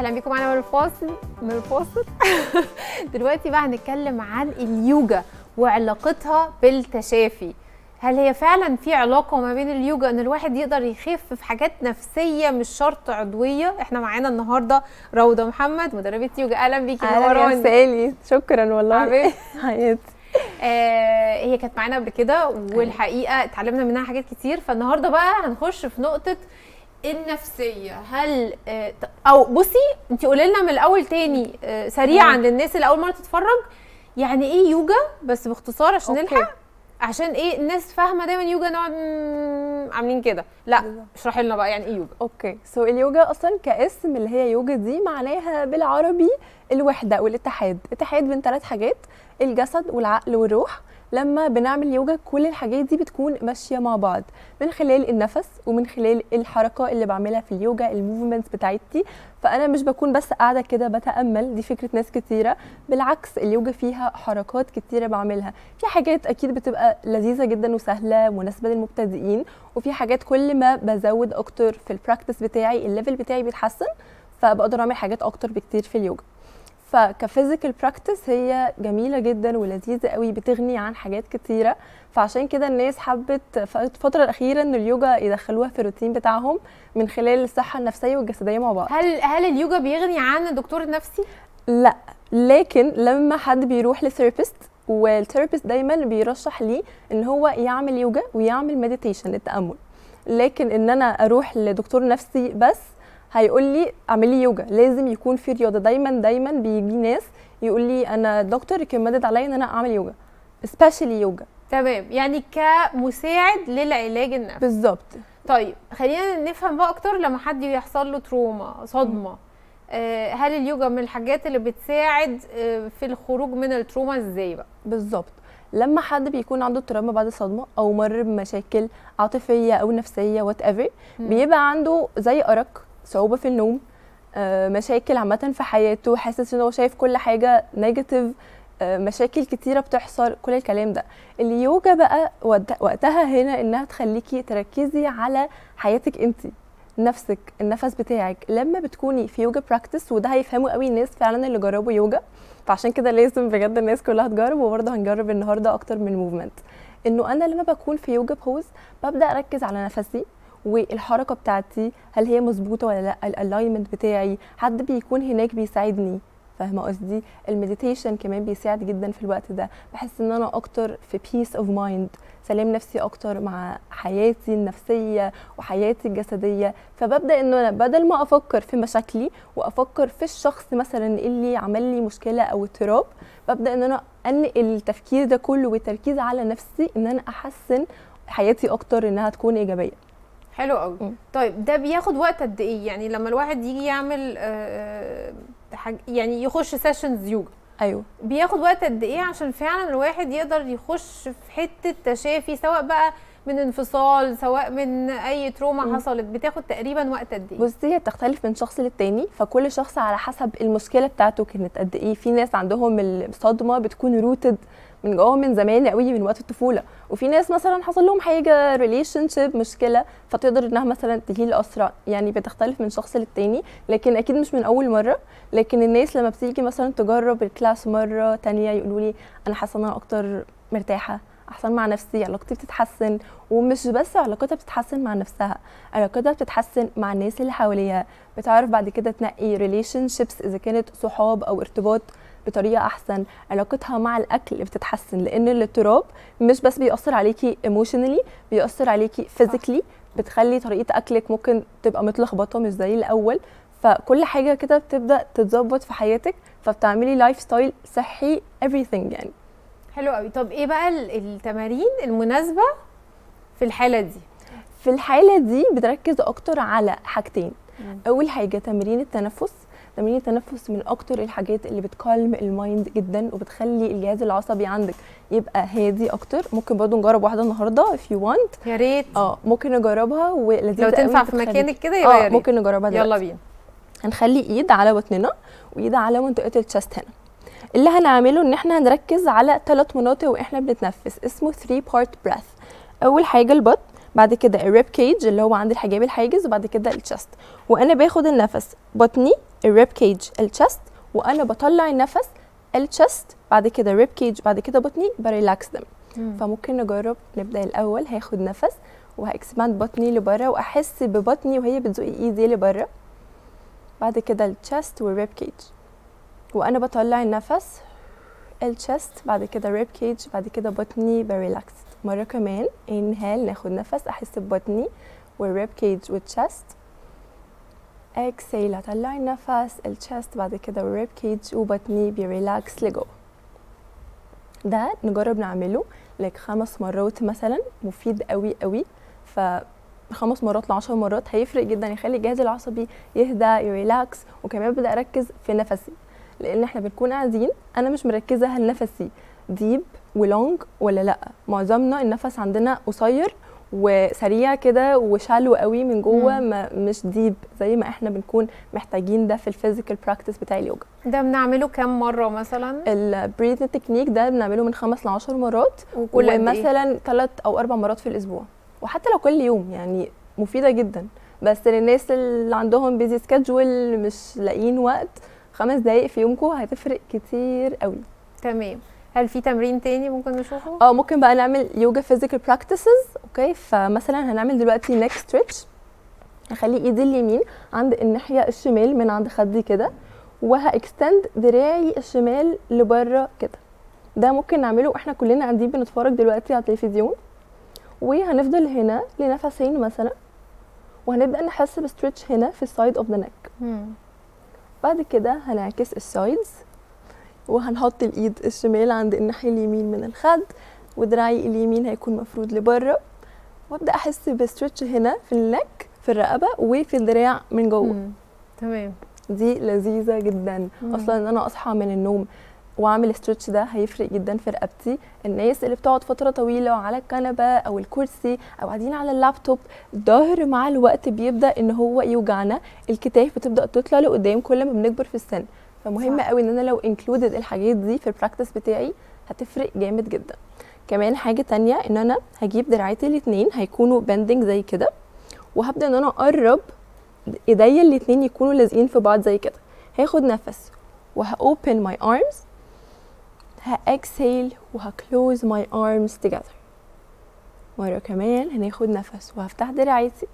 اهلا بيكم معانا من الفاصل من الفاصل دلوقتي بقى هنتكلم عن اليوجا وعلاقتها بالتشافي هل هي فعلا في علاقه ما بين اليوجا ان الواحد يقدر يخف في حاجات نفسيه مش شرط عضويه احنا معانا النهارده روضه محمد مدربه يوجا اهلا بيكي اهلا يا نوراني سالي شكرا والله حبيبتي. حياتي آه هي كانت معانا قبل كده والحقيقه اتعلمنا منها حاجات كتير فالنهارده بقى هنخش في نقطه النفسيه هل آه ت- او بصي انت قولي لنا من الاول تاني آه سريعا مم. للناس اللي اول مره تتفرج يعني ايه يوجا بس باختصار عشان أوكي. نلحق عشان ايه الناس فاهمه دايما يوجا نقعد مم، عاملين كده لا بالظبط. اشرحي لنا بقى يعني ايه يوجا اوكي سو اليوجا اصلا كاسم اللي هي يوجا دي معناها بالعربي الوحده والاتحاد اتحاد بين ثلاث حاجات الجسد والعقل والروح لما بنعمل يوجا كل الحاجات دي بتكون ماشيه مع بعض من خلال النفس ومن خلال الحركه اللي بعملها في اليوجا الموفمنتس بتاعتي فانا مش بكون بس قاعده كده بتامل دي فكره ناس كتيره بالعكس اليوجا فيها حركات كتيره بعملها في حاجات اكيد بتبقى لذيذه جدا وسهله مناسبه للمبتدئين وفي حاجات كل ما بزود اكتر في البراكتس بتاعي الليفل بتاعي بيتحسن فبقدر اعمل حاجات اكتر بكتير في اليوجا فكفيزيكال براكتس هي جميله جدا ولذيذه قوي بتغني عن حاجات كتيره فعشان كده الناس حبت في الفتره الاخيره ان اليوجا يدخلوها في الروتين بتاعهم من خلال الصحه النفسيه والجسديه مع بعض هل هل اليوجا بيغني عن الدكتور النفسي لا لكن لما حد بيروح لثيرابيست والثيرابيست دايما بيرشح ليه ان هو يعمل يوجا ويعمل مديتيشن التامل لكن ان انا اروح لدكتور نفسي بس هيقول لي اعملي يوجا لازم يكون في رياضه دايما دايما بيجي ناس يقول لي انا دكتور ريكومندد عليا ان انا اعمل يوجا سبيشالي يوجا تمام يعني كمساعد للعلاج النفسي بالظبط طيب خلينا نفهم بقى اكتر لما حد يحصل له تروما صدمه آه هل اليوجا من الحاجات اللي بتساعد آه في الخروج من التروما ازاي بقى بالظبط لما حد بيكون عنده تروما بعد صدمه او مر بمشاكل عاطفيه او نفسيه وات ايفر بيبقى عنده زي ارق صعوبه في النوم آه، مشاكل عامه في حياته حاسس ان هو شايف كل حاجه نيجاتيف مشاكل كتيره بتحصل كل الكلام ده اليوجا بقى وقت- وقتها هنا انها تخليكي تركزي على حياتك انت نفسك النفس بتاعك لما بتكوني في يوجا براكتس وده هيفهموا قوي الناس فعلا اللي جربوا يوجا فعشان كده لازم بجد الناس كلها تجرب وبرضه هنجرب النهارده اكتر من موفمنت انه انا لما بكون في يوجا بوز ببدا اركز على نفسي والحركه بتاعتي هل هي مظبوطه ولا لا الالاينمنت بتاعي حد بيكون هناك بيساعدني فاهمه قصدي المديتيشن كمان بيساعد جدا في الوقت ده بحس ان انا اكتر في بيس اوف مايند سلام نفسي اكتر مع حياتي النفسيه وحياتي الجسديه فببدا ان انا بدل ما افكر في مشاكلي وافكر في الشخص مثلا اللي عمل لي مشكله او اضطراب ببدا ان انا انقل التفكير ده كله والتركيز على نفسي ان انا احسن حياتي اكتر انها تكون ايجابيه حلو قوي مم. طيب ده بياخد وقت قد ايه يعني لما الواحد يجي يعمل آه حاج يعني يخش سيشنز يوجا ايوه بياخد وقت قد ايه عشان فعلا الواحد يقدر يخش في حته تشافي سواء بقى من انفصال سواء من اي تروما مم. حصلت بتاخد تقريبا وقت قد ايه بصي هي بتختلف من شخص للتاني فكل شخص على حسب المشكله بتاعته كانت قد ايه في ناس عندهم الصدمه بتكون روتد من جواهم من زمان قوي من وقت الطفوله وفي ناس مثلا حصل لهم حاجه ريليشن شيب مشكله فتقدر انها مثلا تهيل اسرع يعني بتختلف من شخص للتاني لكن اكيد مش من اول مره لكن الناس لما بتيجي مثلا تجرب الكلاس مره تانية يقولوا لي انا حاسه ان انا اكتر مرتاحه احسن مع نفسي علاقتي بتتحسن ومش بس علاقتها بتتحسن مع نفسها علاقتها بتتحسن مع الناس اللي حواليها بتعرف بعد كده تنقي ريليشن شيبس اذا كانت صحاب او ارتباط بطريقه احسن علاقتها مع الاكل بتتحسن لان الاضطراب مش بس بيأثر عليكي ايموشنالي بيأثر عليكي فيزيكلي بتخلي طريقه اكلك ممكن تبقى متلخبطه مش زي الاول فكل حاجه كده بتبدا تتظبط في حياتك فبتعملي لايف ستايل صحي everything يعني حلو قوي طب ايه بقى ال- التمارين المناسبه في الحاله دي في الحاله دي بتركز اكتر على حاجتين مم. اول حاجه تمرين التنفس تمرين التنفس من اكتر الحاجات اللي بتكالم المايند جدا وبتخلي الجهاز العصبي عندك يبقى هادي اكتر ممكن برضو نجرب واحده النهارده if you want يا ريت اه ممكن نجربها ولذيذه لو تنفع قوي في بتخليك- مكانك كده يبقى يا اه ريت ممكن نجربها دلوقتي. يلا بينا هنخلي ايد على بطننا وايد على منطقه الشست هنا اللي هنعمله ان احنا هنركز على ثلاث مناطق واحنا بنتنفس اسمه 3 بارت بريث اول حاجه البطن بعد كده الريب كيج اللي هو عند الحجاب الحاجز وبعد كده الشست وانا باخد النفس بطني الريب كيج الشست وانا بطلع النفس الشست بعد كده ريب كيج بعد كده بطني بريلاكس دم مم. فممكن نجرب نبدا الاول هاخد نفس وهاكسباند بطني لبره واحس ببطني وهي بتزق ايدي لبره بعد كده الشست والريب كيج وانا بطلع النفس الشست بعد كده ريب كيج بعد كده بطني بريلاكس مره كمان انهال ناخد نفس احس ببطني والريب كيج والشست اكسيل اطلع النفس الشست بعد كده الريب كيج وبطني بيريلاكس لجوه ده نجرب نعمله لك خمس مرات مثلا مفيد قوي قوي ف خمس مرات لعشر مرات هيفرق جدا يخلي الجهاز العصبي يهدى يريلاكس وكمان ببدا اركز في نفسي لان احنا بنكون قاعدين انا مش مركزه هل نفسي ديب ولونج ولا لا معظمنا النفس عندنا قصير وسريع كده وشالو قوي من جوه مم. ما مش ديب زي ما احنا بنكون محتاجين ده في الفيزيكال براكتس بتاع اليوجا ده بنعمله كام مره مثلا البريث تكنيك ده بنعمله من خمس لعشر مرات وكل قد إيه؟ ومثلا ثلاث او اربع مرات في الاسبوع وحتى لو كل يوم يعني مفيده جدا بس للناس اللي عندهم بيزي سكادجول مش لاقيين وقت خمس دقايق في يومكم هتفرق كتير قوي تمام هل في تمرين تاني ممكن نشوفه اه ممكن بقى نعمل يوجا فيزيكال براكتسز اوكي فمثلا هنعمل دلوقتي نيك ستريتش هخلي ايدي اليمين عند الناحيه الشمال من عند خدي كده وهاكستند دراعي الشمال لبره كده ده ممكن نعمله واحنا كلنا قاعدين بنتفرج دلوقتي على التلفزيون وهنفضل هنا لنفسين مثلا وهنبدا نحس بستريتش هنا في السايد اوف ذا نيك مم. بعد كده هنعكس السايدز وهنحط الايد الشمال عند الناحيه اليمين من الخد ودراعي اليمين هيكون مفرود لبره وابدا احس بستريتش هنا في النك في الرقبه وفي الدراع من جوه مم. تمام دي لذيذه جدا مم. اصلا ان انا اصحى من النوم واعمل ستريتش ده هيفرق جدا في رقبتي الناس اللي بتقعد فتره طويله على الكنبه او الكرسي او قاعدين على اللابتوب الظهر مع الوقت بيبدا ان هو يوجعنا الكتاف بتبدا تطلع لقدام كل ما بنكبر في السن فمهم صح. قوي ان انا لو انكلودد الحاجات دي في البراكتس بتاعي هتفرق جامد جدا كمان حاجه تانية ان انا هجيب دراعاتي الاتنين هيكونوا بندنج زي كده وهبدا ان انا اقرب ايديا الاتنين يكونوا لازقين في بعض زي كده هاخد نفس وهاوبن ماي arms هاكسيل وهكلوز ماي arms together مرة كمان هناخد نفس وهفتح دراعاتي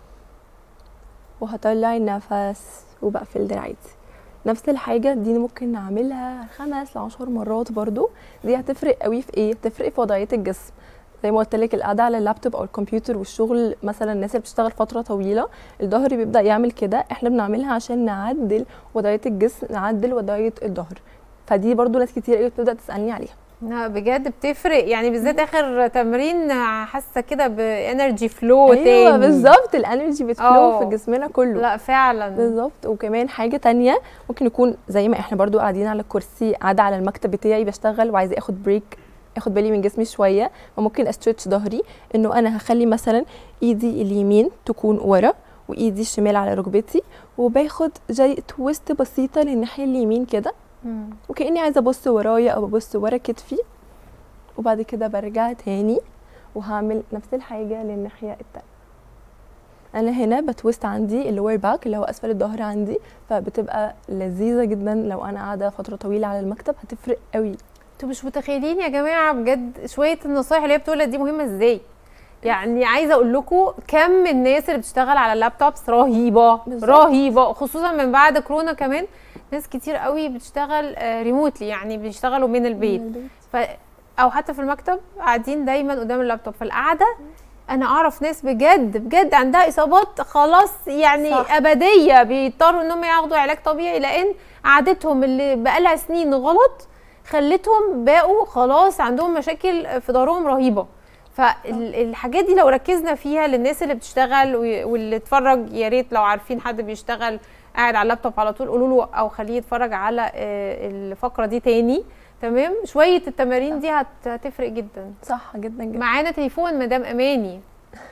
وهطلع النفس وبقفل دراعاتي نفس الحاجة دي ممكن نعملها خمس لعشر مرات برضو دي هتفرق قوي في ايه؟ تفرق في وضعية الجسم زي ما قلت لك القعده على اللابتوب او الكمبيوتر والشغل مثلا الناس اللي بتشتغل فتره طويله الظهر بيبدا يعمل كده احنا بنعملها عشان نعدل وضعيه الجسم نعدل وضعيه الظهر فدي برضو ناس كتير قوي بتبدا تسالني عليها لا بجد بتفرق يعني بالذات اخر تمرين حاسه كده بانرجي فلو ايوه تاني بالظبط الانرجي بتفلو اه. في جسمنا كله لا فعلا بالظبط وكمان حاجه تانية ممكن يكون زي ما احنا برضو قاعدين على الكرسي قاعده على المكتب بتاعي بشتغل وعايزه اخد بريك اخد بالي من جسمي شويه فممكن استرتش ظهري انه انا هخلي مثلا ايدي اليمين تكون ورا وايدي الشمال على ركبتي وباخد زي تويست بسيطه للناحيه اليمين كده مم. وكاني عايزه ابص ورايا او ببص ورا كتفي وبعد كده برجع تاني وهعمل نفس الحاجه للناحيه التانية انا هنا بتويست عندي اللور باك اللي هو اسفل الظهر عندي فبتبقى لذيذه جدا لو انا قاعده فتره طويله على المكتب هتفرق قوي انتوا مش متخيلين يا جماعه بجد شويه النصايح اللي هي بتقولها دي مهمه ازاي يعني عايزه اقول لكم كم الناس اللي بتشتغل على اللابتوبس رهيبه بالظبط. رهيبه خصوصا من بعد كورونا كمان ناس كتير قوي بتشتغل ريموتلي يعني بيشتغلوا من البيت ف او حتى في المكتب قاعدين دايما قدام اللابتوب فالقعده انا اعرف ناس بجد بجد عندها اصابات خلاص يعني صح. صح. ابديه بيضطروا انهم ياخدوا علاج طبيعي لان قعدتهم اللي بقالها سنين غلط خلتهم بقوا خلاص عندهم مشاكل في ظهرهم رهيبه فالحاجات دي لو ركزنا فيها للناس اللي بتشتغل وي- واللي اتفرج يا ريت لو عارفين حد بيشتغل قاعد على اللابتوب على طول قولوا له او خليه يتفرج على آه، الفقره دي تاني تمام شويه التمارين دي هت- هتفرق جدا صح جدا جدا معانا تليفون مدام اماني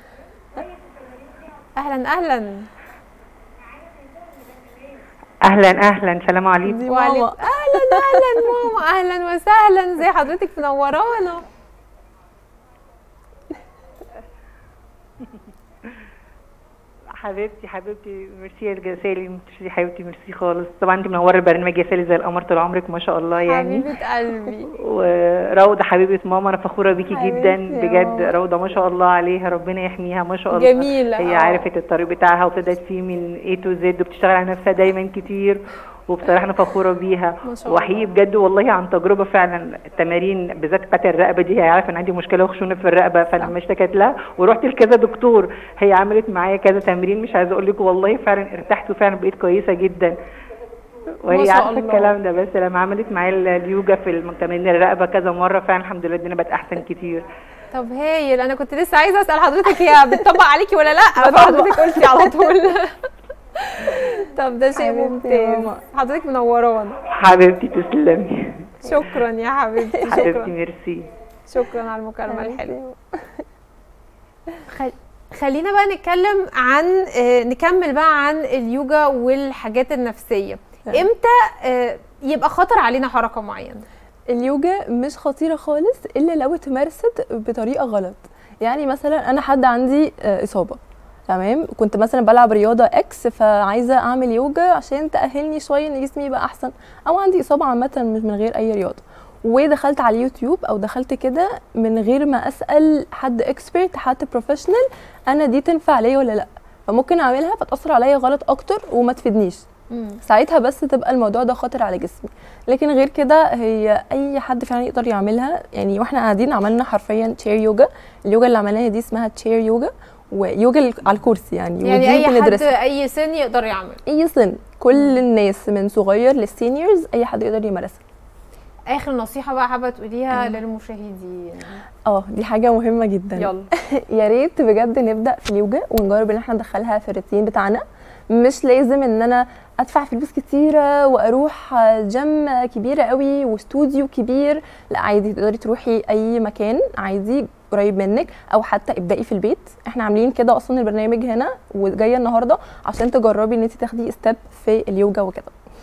اهلا اهلا اهلا اهلا سلام عليكم دي وعليك- ماما اهلا اهلا ماما اهلا وسهلا زي حضرتك منورانا حبيبتي حبيبتي ميرسي يا سالي ميرسي حبيبتي ميرسي خالص طبعا انت منوره البرنامج يا سالي زي القمر طول عمرك ما شاء الله يعني حبيبه قلبي وروضه حبيبه ماما انا فخوره بيكي حبيبتي جدا يا بجد ماما. روضه ما شاء الله عليها ربنا يحميها ما شاء الله جميلة، هي آه. عرفت الطريق بتاعها وابتدت فيه من A to Z وبتشتغل على نفسها دايما كتير وبصراحه انا فخوره بيها ما شاء الله. وحقيقي بجد والله عن تجربه فعلا التمارين بالذات بتاعت الرقبه دي هي عارفه ان عندي مشكله وخشونه في الرقبه فلما اشتكت لها ورحت لكذا دكتور هي عملت معايا كذا تمرين مش عايزه اقول لكم والله فعلا ارتحت وفعلا بقيت كويسه جدا ما وهي شاء عارفه الله. الكلام ده بس لما عملت معايا ال- اليوجا في الم- تمارين الرقبه كذا مره فعلا الحمد لله الدنيا بقت احسن كتير طب هايل انا كنت لسه عايزه اسال حضرتك هي بتطبق عليكي ولا لا فحضرتك قلتي على طول طب ده شيء حبيبتي يا ممتاز ماما. حضرتك منورانا حبيبتي تسلمي شكرا يا حبيبتي حبيبتي شكرا ميرسي شكرا على المكالمه الحلوه خل... خلينا بقى نتكلم عن آه، نكمل بقى عن اليوجا والحاجات النفسيه تمام. امتى آه، يبقى خطر علينا حركه معينه اليوجا مش خطيرة خالص إلا لو اتمارست بطريقة غلط يعني مثلا أنا حد عندي آه، إصابة تمام كنت مثلا بلعب رياضة اكس فعايزة أعمل يوجا عشان تأهلني شوية إن جسمي يبقى أحسن أو عندي إصابة عامة مش من غير أي رياضة ودخلت على اليوتيوب او دخلت كده من غير ما اسال حد اكسبرت حد بروفيشنال انا دي تنفع ليا ولا لا فممكن اعملها فتاثر عليا غلط اكتر وما تفيدنيش ساعتها بس تبقى الموضوع ده خطر على جسمي لكن غير كده هي اي حد فعلا يقدر يعملها يعني واحنا قاعدين عملنا حرفيا تشير يوجا اليوجا اللي عملناها دي اسمها تشير يوجا ويوجا ال- على الكرسي يعني يعني ودي اي حد بندرسها. اي سن يقدر يعمل اي سن كل الناس من صغير للسينيورز اي حد يقدر يمارسها اخر نصيحه بقى حابه تقوليها للمشاهدين اه دي حاجه مهمه جدا يلا يا ريت بجد نبدا في اليوجا ونجرب ان احنا ندخلها في الروتين بتاعنا مش لازم ان انا ادفع فلوس كتيره واروح جيم كبيره قوي واستوديو كبير لا عادي تقدري تروحي اي مكان عادي قريب منك او حتى ابدأي في البيت احنا عاملين كده اصلا البرنامج هنا وجايه النهارده عشان تجربي ان انت تاخدي ستيب في اليوجا وكده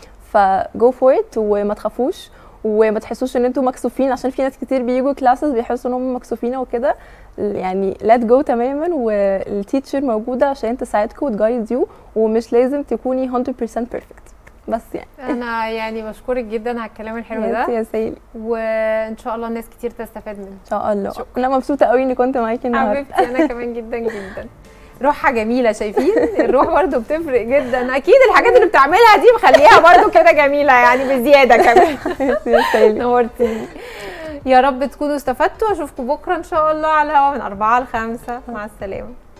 فجو فور ات وما تخافوش وما تحسوش ان انتوا مكسوفين عشان في ناس كتير بيجوا كلاسز بيحسوا ان هم مكسوفين وكده يعني ليت جو تماما والتيتشر موجوده عشان تساعدكم وتجايد يو ومش لازم تكوني 100% بيرفكت بس يعني انا يعني بشكرك جدا على الكلام الحلو يا ده يا سيلي وان شاء الله ناس كتير تستفاد منه ان شاء الله شكرا. انا مبسوطه قوي اني كنت معاكي النهارده حبيبتي انا كمان جدا جدا روحها جميله شايفين الروح برضو بتفرق جدا اكيد الحاجات اللي بتعملها دي مخليها برضو كده جميله يعني بزياده كمان يا سيلي نورتيني يا رب تكونوا استفدتوا اشوفكم بكره ان شاء الله على الهوا من 4 ل 5 مع السلامه